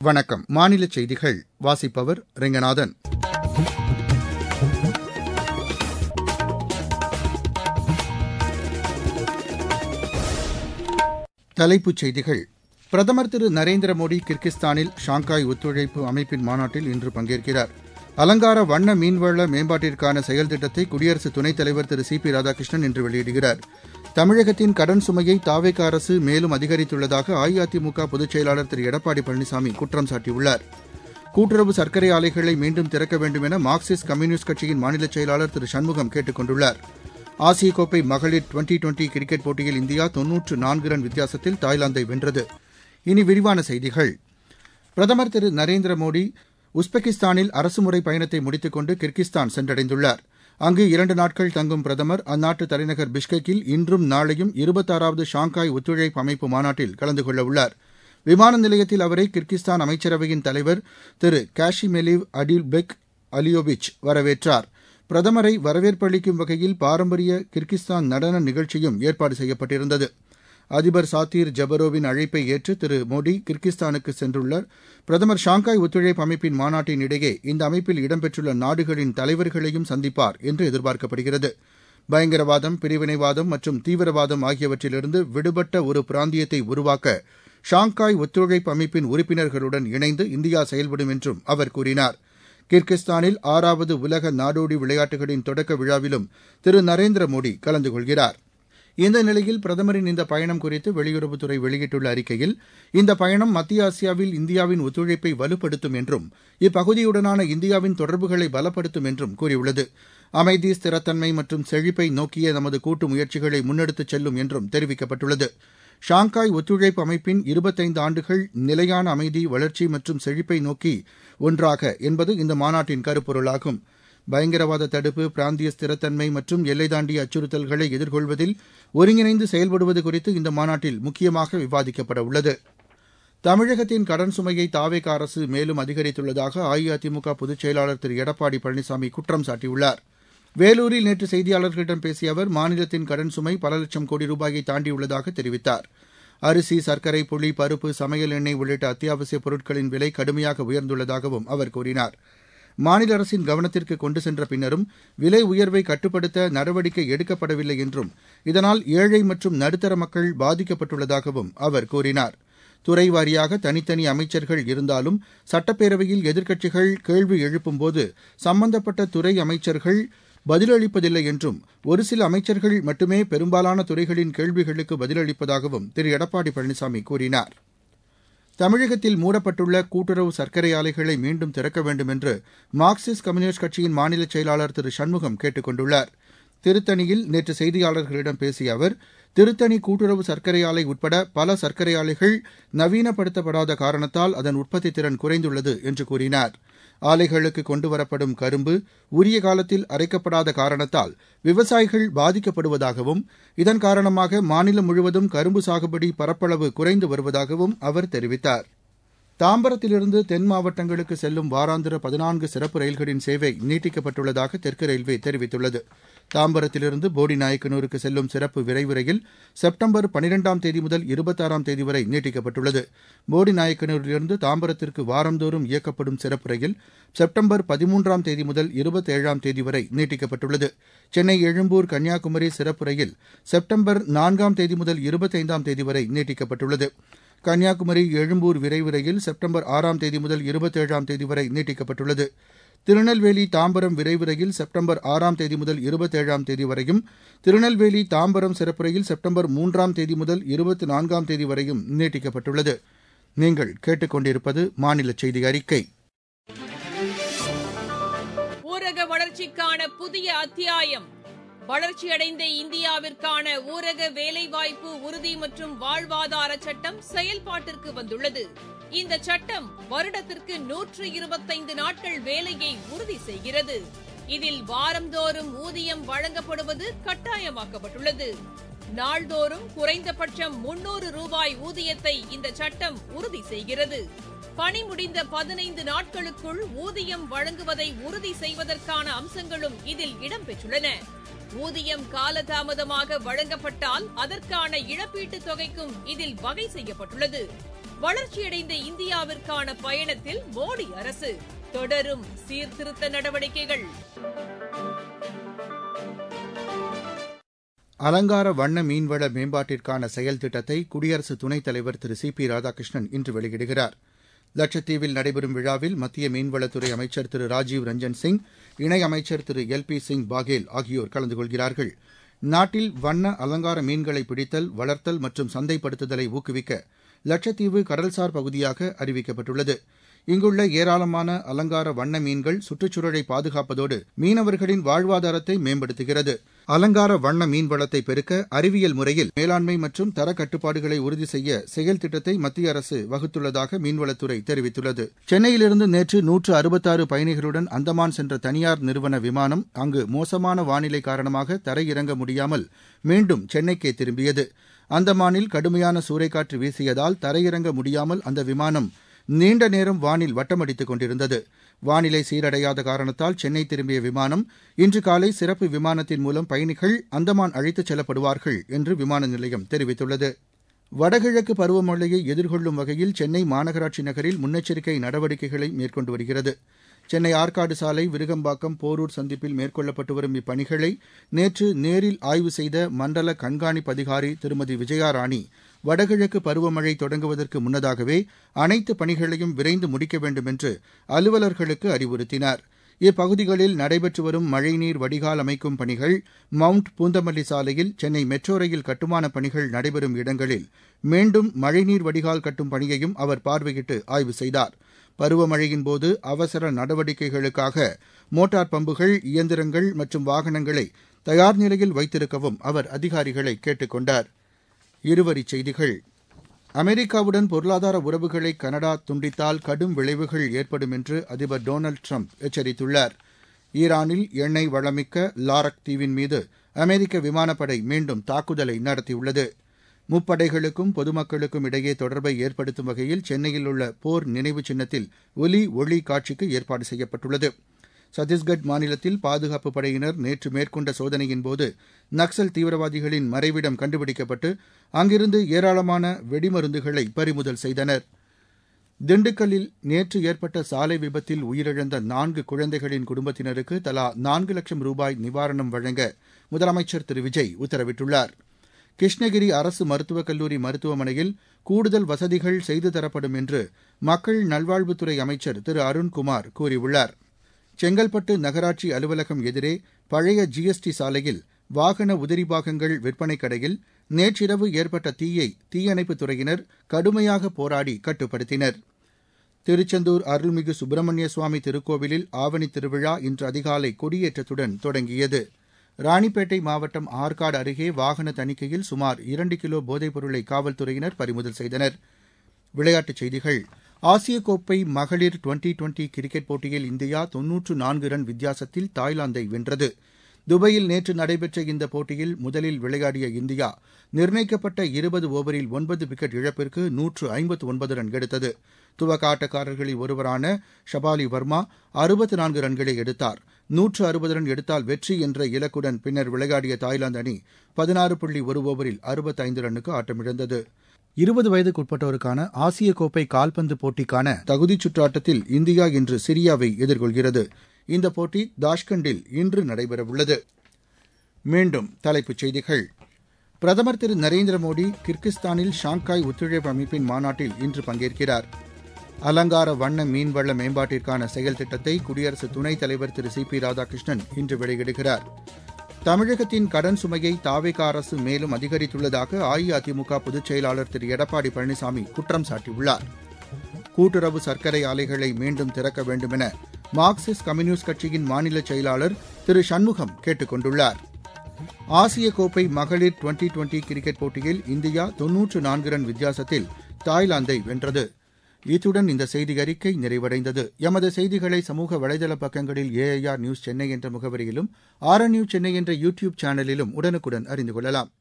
வணக்கம் மாநில செய்திகள் வாசிப்பவர் ரெங்கநாதன் தலைப்புச் செய்திகள் பிரதமர் திரு நரேந்திர மோடி கிர்கிஸ்தானில் ஷாங்காய் ஒத்துழைப்பு அமைப்பின் மாநாட்டில் இன்று பங்கேற்கிறார் அலங்கார வண்ண மீன்வள மேம்பாட்டிற்கான செயல் திட்டத்தை குடியரசு துணைத் தலைவர் திரு சி பி ராதாகிருஷ்ணன் இன்று வெளியிடுகிறார் தமிழகத்தின் கடன் சுமையை தாவேக அரசு மேலும் அதிகரித்துள்ளதாக அஇஅதிமுக பொதுச் செயலாளர் திரு எடப்பாடி பழனிசாமி குற்றம் சாட்டியுள்ளார் கூட்டுறவு சர்க்கரை ஆலைகளை மீண்டும் திறக்க வேண்டும் என மார்க்சிஸ்ட் கம்யூனிஸ்ட் கட்சியின் மாநில செயலாளர் திரு சண்முகம் கேட்டுக் கொண்டுள்ளார் ஆசிய கோப்பை மகளிர் டுவெண்டி டுவெண்டி கிரிக்கெட் போட்டியில் இந்தியா தொன்னூற்று நான்கு ரன் வித்தியாசத்தில் தாய்லாந்தை வென்றது இனி விரிவான செய்திகள் பிரதமர் திரு நரேந்திர மோடி உஸ்பெகிஸ்தானில் அரசுமுறை பயணத்தை முடித்துக் கொண்டு கிர்கிஸ்தான் சென்றடைந்துள்ளார் அங்கு இரண்டு நாட்கள் தங்கும் பிரதமர் அந்நாட்டு தலைநகர் பிஷ்கெக்கில் இன்றும் நாளையும் இருபத்தாறாவது ஷாங்காய் ஒத்துழைப்பு அமைப்பு மாநாட்டில் கலந்து கொள்ள உள்ளார் விமான நிலையத்தில் அவரை கிர்கிஸ்தான் அமைச்சரவையின் தலைவர் திரு காஷிமெலிவ் அடில்பெக் அலியோவிச் வரவேற்றார் பிரதமரை வரவேற்பு அளிக்கும் வகையில் பாரம்பரிய கிர்கிஸ்தான் நடன நிகழ்ச்சியும் ஏற்பாடு செய்யப்பட்டிருந்தது அதிபர் சாத்தீர் ஜபரோவின் அழைப்பை ஏற்று திரு மோடி கிர்கிஸ்தானுக்கு சென்றுள்ளார் பிரதமர் ஷாங்காய் ஒத்துழைப்பு அமைப்பின் மாநாட்டின் இடையே இந்த அமைப்பில் இடம்பெற்றுள்ள நாடுகளின் தலைவர்களையும் சந்திப்பார் என்று எதிர்பார்க்கப்படுகிறது பயங்கரவாதம் பிரிவினைவாதம் மற்றும் தீவிரவாதம் ஆகியவற்றிலிருந்து விடுபட்ட ஒரு பிராந்தியத்தை உருவாக்க ஷாங்காய் ஒத்துழைப்பு அமைப்பின் உறுப்பினர்களுடன் இணைந்து இந்தியா செயல்படும் என்றும் அவர் கூறினார் கிர்கிஸ்தானில் ஆறாவது உலக நாடோடி விளையாட்டுகளின் தொடக்க விழாவிலும் திரு நரேந்திர மோடி கலந்து கொள்கிறார் இந்த நிலையில் பிரதமரின் இந்த பயணம் குறித்து வெளியுறவுத்துறை வெளியிட்டுள்ள அறிக்கையில் இந்த பயணம் மத்திய ஆசியாவில் இந்தியாவின் ஒத்துழைப்பை வலுப்படுத்தும் என்றும் இப்பகுதியுடனான இந்தியாவின் தொடர்புகளை பலப்படுத்தும் என்றும் கூறியுள்ளது அமைதி ஸ்திரத்தன்மை மற்றும் செழிப்பை நோக்கிய நமது கூட்டு முயற்சிகளை முன்னெடுத்துச் செல்லும் என்றும் தெரிவிக்கப்பட்டுள்ளது ஷாங்காய் ஒத்துழைப்பு அமைப்பின் இருபத்தைந்து ஆண்டுகள் நிலையான அமைதி வளர்ச்சி மற்றும் செழிப்பை நோக்கி ஒன்றாக என்பது இந்த மாநாட்டின் கருப்பொருளாகும் பயங்கரவாத தடுப்பு பிராந்திய ஸ்திரத்தன்மை மற்றும் எல்லை தாண்டிய அச்சுறுத்தல்களை எதிர்கொள்வதில் ஒருங்கிணைந்து செயல்படுவது குறித்து இந்த மாநாட்டில் முக்கியமாக விவாதிக்கப்பட உள்ளது தமிழகத்தின் கடன் சுமையை தாவேக அரசு மேலும் அதிகரித்துள்ளதாக அஇஅதிமுக பொதுச் செயலாளர் திரு எடப்பாடி பழனிசாமி குற்றம் சாட்டியுள்ளார் வேலூரில் நேற்று செய்தியாளர்களிடம் பேசிய அவர் மாநிலத்தின் கடன் சுமை பல லட்சம் கோடி ரூபாயை தாண்டியுள்ளதாக தெரிவித்தார் அரிசி சர்க்கரை புளி பருப்பு சமையல் எண்ணெய் உள்ளிட்ட அத்தியாவசியப் பொருட்களின் விலை கடுமையாக உயர்ந்துள்ளதாகவும் அவர் கூறினார் மாநில அரசின் கவனத்திற்கு கொண்டு சென்ற பின்னரும் விலை உயர்வை கட்டுப்படுத்த நடவடிக்கை எடுக்கப்படவில்லை என்றும் இதனால் ஏழை மற்றும் நடுத்தர மக்கள் பாதிக்கப்பட்டுள்ளதாகவும் அவர் கூறினார் துறை வாரியாக தனித்தனி அமைச்சர்கள் இருந்தாலும் சட்டப்பேரவையில் எதிர்க்கட்சிகள் கேள்வி எழுப்பும்போது சம்பந்தப்பட்ட துறை அமைச்சர்கள் பதிலளிப்பதில்லை என்றும் ஒரு சில அமைச்சர்கள் மட்டுமே பெரும்பாலான துறைகளின் கேள்விகளுக்கு பதிலளிப்பதாகவும் திரு எடப்பாடி பழனிசாமி கூறினார் தமிழகத்தில் மூடப்பட்டுள்ள கூட்டுறவு சர்க்கரை ஆலைகளை மீண்டும் திறக்க வேண்டும் என்று மார்க்சிஸ்ட் கம்யூனிஸ்ட் கட்சியின் மாநில செயலாளர் திரு சண்முகம் கேட்டுக் கொண்டுள்ளார் திருத்தணியில் நேற்று செய்தியாளர்களிடம் பேசிய அவர் திருத்தணி கூட்டுறவு சர்க்கரை ஆலை உட்பட பல சர்க்கரை ஆலைகள் நவீனப்படுத்தப்படாத காரணத்தால் அதன் உற்பத்தி திறன் குறைந்துள்ளது என்று கூறினார் ஆலைகளுக்கு கொண்டுவரப்படும் கரும்பு உரிய காலத்தில் அரைக்கப்படாத காரணத்தால் விவசாயிகள் பாதிக்கப்படுவதாகவும் இதன் காரணமாக மாநிலம் முழுவதும் கரும்பு சாகுபடி பரப்பளவு குறைந்து வருவதாகவும் அவர் தெரிவித்தார் தாம்பரத்திலிருந்து தென் மாவட்டங்களுக்கு செல்லும் வாராந்திர பதினான்கு சிறப்பு ரயில்களின் சேவை நீட்டிக்கப்பட்டுள்ளதாக தெற்கு ரயில்வே தெரிவித்துள்ளது தாம்பரத்திலிருந்து போடி நாயக்கனூருக்கு செல்லும் சிறப்பு விரைவு ரயில் செப்டம்பர் பனிரெண்டாம் தேதி முதல் இருபத்தாறாம் தேதி வரை நீட்டிக்கப்பட்டுள்ளது போடி நாயக்கனூரிலிருந்து தாம்பரத்திற்கு வாரந்தோறும் இயக்கப்படும் சிறப்பு ரயில் செப்டம்பர் பதிமூன்றாம் தேதி முதல் இருபத்தேழாம் தேதி வரை நீட்டிக்கப்பட்டுள்ளது சென்னை எழும்பூர் கன்னியாகுமரி சிறப்பு ரயில் செப்டம்பர் நான்காம் தேதி முதல் இருபத்தைந்தாம் தேதி வரை நீட்டிக்கப்பட்டுள்ளது கன்னியாகுமரி எழும்பூர் விரைவு ரயில் செப்டம்பர் ஆறாம் தேதி முதல் இருபத்தேழாம் தேதி வரை நீட்டிக்கப்பட்டுள்ளது திருநெல்வேலி தாம்பரம் விரைவு ரயில் செப்டம்பர் ஆறாம் தேதி முதல் இருபத்தேழாம் தேதி வரையும் திருநெல்வேலி தாம்பரம் சிறப்பு ரயில் செப்டம்பர் மூன்றாம் தேதி முதல் இருபத்தி நான்காம் தேதி வரையும் நீட்டிக்கப்பட்டுள்ளது நீங்கள் கேட்டுக்கொண்டிருப்பது மாநில செய்தி அறிக்கை ஊரக வளர்ச்சிக்கான புதிய அத்தியாயம் வளர்ச்சியடைந்த இந்தியாவிற்கான ஊரக வேலைவாய்ப்பு உறுதி மற்றும் வாழ்வாதார சட்டம் செயல்பாட்டிற்கு வந்துள்ளது இந்த சட்டம் வருடத்திற்கு நூற்று இருபத்தைந்து நாட்கள் வேலையை உறுதி செய்கிறது இதில் வாரந்தோறும் ஊதியம் வழங்கப்படுவது கட்டாயமாக்கப்பட்டுள்ளது நாள்தோறும் குறைந்தபட்சம் முன்னூறு ரூபாய் ஊதியத்தை இந்த சட்டம் உறுதி செய்கிறது பணி முடிந்த பதினைந்து நாட்களுக்குள் ஊதியம் வழங்குவதை உறுதி செய்வதற்கான அம்சங்களும் இதில் இடம்பெற்றுள்ளன ஊதியம் காலதாமதமாக வழங்கப்பட்டால் அதற்கான இழப்பீட்டுத் தொகைக்கும் இதில் வகை செய்யப்பட்டுள்ளது வளர்ச்சியடைந்த இந்தியாவிற்கான பயணத்தில் மோடி அரசு தொடரும் சீர்திருத்த நடவடிக்கைகள் அலங்கார வண்ண மீன்வள மேம்பாட்டிற்கான செயல் திட்டத்தை குடியரசு துணைத் தலைவர் திரு சி பி ராதாகிருஷ்ணன் இன்று வெளியிடுகிறார் லட்சத்தீவில் நடைபெறும் விழாவில் மத்திய மீன்வளத்துறை அமைச்சர் திரு ராஜீவ் ரஞ்சன் சிங் இணையமைச்சர் திரு எல் பி சிங் பாகேல் ஆகியோர் கலந்து கொள்கிறார்கள் நாட்டில் வண்ண அலங்கார மீன்களை பிடித்தல் வளர்த்தல் மற்றும் சந்தைப்படுத்துதலை ஊக்குவிக்க லட்சத்தீவு கடல்சார் பகுதியாக அறிவிக்கப்பட்டுள்ளது இங்குள்ள ஏராளமான அலங்கார வண்ண மீன்கள் சுற்றுச்சூழலை பாதுகாப்பதோடு மீனவர்களின் வாழ்வாதாரத்தை மேம்படுத்துகிறது அலங்கார வண்ண மீன்வளத்தை பெருக்க அறிவியல் முறையில் மேலாண்மை மற்றும் தர கட்டுப்பாடுகளை உறுதி செய்ய செயல் திட்டத்தை மத்திய அரசு வகுத்துள்ளதாக மீன்வளத்துறை தெரிவித்துள்ளது சென்னையிலிருந்து நேற்று நூற்று அறுபத்தாறு பயணிகளுடன் அந்தமான் சென்ற தனியார் நிறுவன விமானம் அங்கு மோசமான வானிலை காரணமாக தரையிறங்க முடியாமல் மீண்டும் சென்னைக்கே திரும்பியது அந்தமானில் கடுமையான சூறைக்காற்று வீசியதால் தரையிறங்க முடியாமல் அந்த விமானம் நீண்ட நேரம் வானில் வட்டமடித்துக் கொண்டிருந்தது வானிலை சீரடையாத காரணத்தால் சென்னை திரும்பிய விமானம் இன்று காலை சிறப்பு விமானத்தின் மூலம் பயணிகள் அந்தமான் அழைத்துச் செல்லப்படுவார்கள் என்று விமான நிலையம் தெரிவித்துள்ளது வடகிழக்கு பருவமழையை எதிர்கொள்ளும் வகையில் சென்னை மாநகராட்சி நகரில் முன்னெச்சரிக்கை நடவடிக்கைகளை மேற்கொண்டு வருகிறது சென்னை ஆற்காடு சாலை விருகம்பாக்கம் போரூர் சந்திப்பில் மேற்கொள்ளப்பட்டு வரும் இப்பணிகளை நேற்று நேரில் ஆய்வு செய்த மண்டல கண்காணிப்பு அதிகாரி திருமதி விஜயா ராணி வடகிழக்கு பருவமழை தொடங்குவதற்கு முன்னதாகவே அனைத்து பணிகளையும் விரைந்து முடிக்க வேண்டும் என்று அலுவலர்களுக்கு அறிவுறுத்தினார் இப்பகுதிகளில் நடைபெற்று வரும் மழைநீர் வடிகால் அமைக்கும் பணிகள் மவுண்ட் பூந்தமல்லி சாலையில் சென்னை மெட்ரோ ரயில் கட்டுமானப் பணிகள் நடைபெறும் இடங்களில் மீண்டும் மழைநீர் வடிகால் கட்டும் பணியையும் அவர் பார்வையிட்டு ஆய்வு செய்தார் பருவமழையின்போது அவசர நடவடிக்கைகளுக்காக மோட்டார் பம்புகள் இயந்திரங்கள் மற்றும் வாகனங்களை தயார் நிலையில் வைத்திருக்கவும் அவர் அதிகாரிகளை கேட்டுக் கொண்டார் இருவரிச் செய்திகள் அமெரிக்காவுடன் பொருளாதார உறவுகளை கனடா துண்டித்தால் கடும் விளைவுகள் ஏற்படும் என்று அதிபர் டொனால்டு ட்ரம்ப் எச்சரித்துள்ளார் ஈரானில் எண்ணெய் வளமிக்க லாரக் தீவின் மீது அமெரிக்க விமானப்படை மீண்டும் தாக்குதலை நடத்தியுள்ளது முப்படைகளுக்கும் பொதுமக்களுக்கும் இடையே தொடர்பை ஏற்படுத்தும் வகையில் சென்னையில் உள்ள போர் நினைவு சின்னத்தில் ஒலி ஒளி காட்சிக்கு ஏற்பாடு செய்யப்பட்டுள்ளது சத்தீஸ்கட் மாநிலத்தில் பாதுகாப்புப் படையினர் நேற்று மேற்கொண்ட சோதனையின்போது நக்சல் தீவிரவாதிகளின் மறைவிடம் கண்டுபிடிக்கப்பட்டு அங்கிருந்து ஏராளமான வெடிமருந்துகளை பறிமுதல் செய்தனர் திண்டுக்கல்லில் நேற்று ஏற்பட்ட சாலை விபத்தில் உயிரிழந்த நான்கு குழந்தைகளின் குடும்பத்தினருக்கு தலா நான்கு லட்சம் ரூபாய் நிவாரணம் வழங்க முதலமைச்சர் திரு விஜய் உத்தரவிட்டுள்ளார் கிருஷ்ணகிரி அரசு மருத்துவக் கல்லூரி மருத்துவமனையில் கூடுதல் வசதிகள் செய்து தரப்படும் என்று மக்கள் நல்வாழ்வுத்துறை அமைச்சர் திரு அருண்குமார் கூறியுள்ளார் செங்கல்பட்டு நகராட்சி அலுவலகம் எதிரே பழைய ஜிஎஸ்டி சாலையில் வாகன உதிரி பாகங்கள் விற்பனைக் கடையில் நேற்றிரவு ஏற்பட்ட தீயை தீயணைப்புத் துறையினர் கடுமையாக போராடி கட்டுப்படுத்தினர் திருச்செந்தூர் அருள்மிகு சுப்பிரமணிய சுவாமி திருக்கோவிலில் ஆவணி திருவிழா இன்று அதிகாலை கொடியேற்றத்துடன் தொடங்கியது ராணிப்பேட்டை மாவட்டம் ஆற்காடு அருகே வாகன தணிக்கையில் சுமார் இரண்டு கிலோ போதைப் பொருளை காவல்துறையினர் பறிமுதல் செய்தனர் விளையாட்டுச் செய்திகள் ஆசிய கோப்பை மகளிர் டுவெண்டி டுவெண்டி கிரிக்கெட் போட்டியில் இந்தியா தொன்னூற்று நான்கு ரன் வித்தியாசத்தில் தாய்லாந்தை வென்றது துபாயில் நேற்று நடைபெற்ற இந்த போட்டியில் முதலில் விளையாடிய இந்தியா நிர்ணயிக்கப்பட்ட இருபது ஓவரில் ஒன்பது விக்கெட் இழப்பிற்கு நூற்று ஐம்பத்து ஒன்பது ரன் எடுத்தது துவக்க ஆட்டக்காரர்களில் ஒருவரான ஷபாலி வர்மா அறுபத்து நான்கு ரன்களை எடுத்தார் நூற்று அறுபது ரன் எடுத்தால் வெற்றி என்ற இலக்குடன் பின்னர் விளையாடிய தாய்லாந்து அணி பதினாறு புள்ளி ஒரு ஓவரில் அறுபத்தைந்து ரன்னுக்கு ஆட்டமிழந்தது இருபது வயதுக்குட்பட்டோருக்கான ஆசிய கோப்பை கால்பந்து போட்டிக்கான தகுதிச் சுற்று ஆட்டத்தில் இந்தியா இன்று சிரியாவை எதிர்கொள்கிறது இந்த போட்டி தாஷ்கண்டில் இன்று நடைபெறவுள்ளது மீண்டும் தலைப்புச் செய்திகள் பிரதமர் திரு நரேந்திர மோடி கிர்கிஸ்தானில் ஷாங்காய் ஒத்துழைப்பு அமைப்பின் மாநாட்டில் இன்று பங்கேற்கிறார் அலங்கார வண்ண மீன்வள மேம்பாட்டிற்கான செயல் திட்டத்தை குடியரசு துணைத் தலைவர் திரு சி பி ராதாகிருஷ்ணன் இன்று வெளியிடுகிறார் தமிழகத்தின் கடன் சுமையை தாவேக அரசு மேலும் அதிகரித்துள்ளதாக அஇஅதிமுக பொதுச் செயலாளர் திரு எடப்பாடி பழனிசாமி குற்றம் சாட்டியுள்ளார் கூட்டுறவு சர்க்கரை ஆலைகளை மீண்டும் திறக்க வேண்டுமென மார்க்சிஸ்ட் கம்யூனிஸ்ட் கட்சியின் மாநில செயலாளர் திரு சண்முகம் கேட்டுக் கொண்டுள்ளார் ஆசிய கோப்பை மகளிர் டுவெண்டி டுவெண்டி கிரிக்கெட் போட்டியில் இந்தியா தொன்னூற்று நான்கு ரன் வித்தியாசத்தில் தாய்லாந்தை வென்றது இத்துடன் இந்த செய்தி அறிக்கை நிறைவடைந்தது எமது செய்திகளை சமூக வலைதள பக்கங்களில் ஏஐஆர் நியூஸ் சென்னை என்ற முகவரியிலும் ஆர் நியூஸ் சென்னை என்ற யூ டியூப் சேனலிலும் உடனுக்குடன் அறிந்து கொள்ளலாம்